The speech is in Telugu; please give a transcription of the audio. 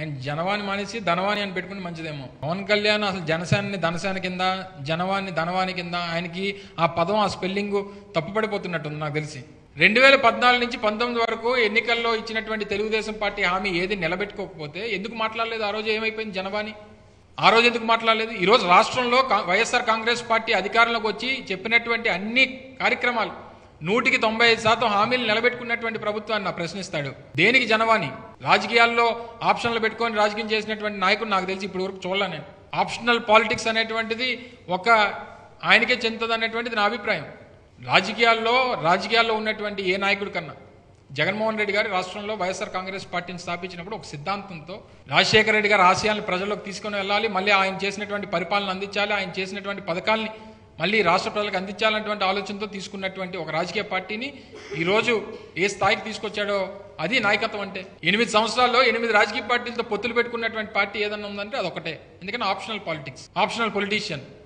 ఆయన జనవాణి మానేసి ధనవాణి అని పెట్టుకుని మంచిదేమో పవన్ కళ్యాణ్ అసలు జనసేనని ధనసేన కింద జనవాణి ధనవాణి కింద ఆయనకి ఆ పదం ఆ స్పెల్లింగ్ తప్పుపడిపోతున్నట్టుంది నాకు తెలిసి రెండు వేల పద్నాలుగు నుంచి పంతొమ్మిది వరకు ఎన్నికల్లో ఇచ్చినటువంటి తెలుగుదేశం పార్టీ హామీ ఏది నిలబెట్టుకోకపోతే ఎందుకు మాట్లాడలేదు ఆ రోజు ఏమైపోయింది జనవాణి ఆ రోజు ఎందుకు మాట్లాడలేదు ఈ రోజు రాష్ట్రంలో కా- వైఎస్ఆర్ కాంగ్రెస్ పార్టీ అధికారంలోకి వచ్చి చెప్పినటువంటి అన్ని కార్యక్రమాలు నూటికి తొంభై ఐదు శాతం హామీలు నిలబెట్టుకున్నటువంటి ప్రభుత్వాన్ని నా ప్రశ్నిస్తాడు దేనికి జనవాణి రాజకీయాల్లో ఆప్షన్లు పెట్టుకొని రాజకీయం చేసినటువంటి నాయకుడు నాకు తెలిసి ఇప్పుడు వరకు చూడలే నేను ఆప్షనల్ పాలిటిక్స్ అనేటువంటిది ఒక ఆయనకే చెందుతుంది అనేటువంటిది నా అభిప్రాయం రాజకీయాల్లో రాజకీయాల్లో ఉన్నటువంటి ఏ నాయకుడి కన్నా జగన్మోహన్ రెడ్డి గారు రాష్ట్రంలో వైఎస్ఆర్ కాంగ్రెస్ పార్టీని స్థాపించినప్పుడు ఒక సిద్ధాంతంతో రాజశేఖర రెడ్డి గారి ఆశయాలను ప్రజల్లోకి తీసుకొని వెళ్ళాలి మళ్ళీ ఆయన చేసినటువంటి పరిపాలన అందించాలి ఆయన చేసినటువంటి పథకాల్ని మళ్ళీ రాష్ట్ర ప్రజలకు అందించాలన్నటువంటి ఆలోచనతో తీసుకున్నటువంటి ఒక రాజకీయ పార్టీని ఈరోజు ఏ స్థాయికి తీసుకొచ్చాడో అది నాయకత్వం అంటే ఎనిమిది సంవత్సరాల్లో ఎనిమిది రాజకీయ పార్టీలతో పొత్తులు పెట్టుకున్నటువంటి పార్టీ ఏదన్నా ఉందంటే అదొకటే ఎందుకంటే ఆప్షనల్ పాలిటిక్స్ ఆప్షనల్ పొలిటీషియన్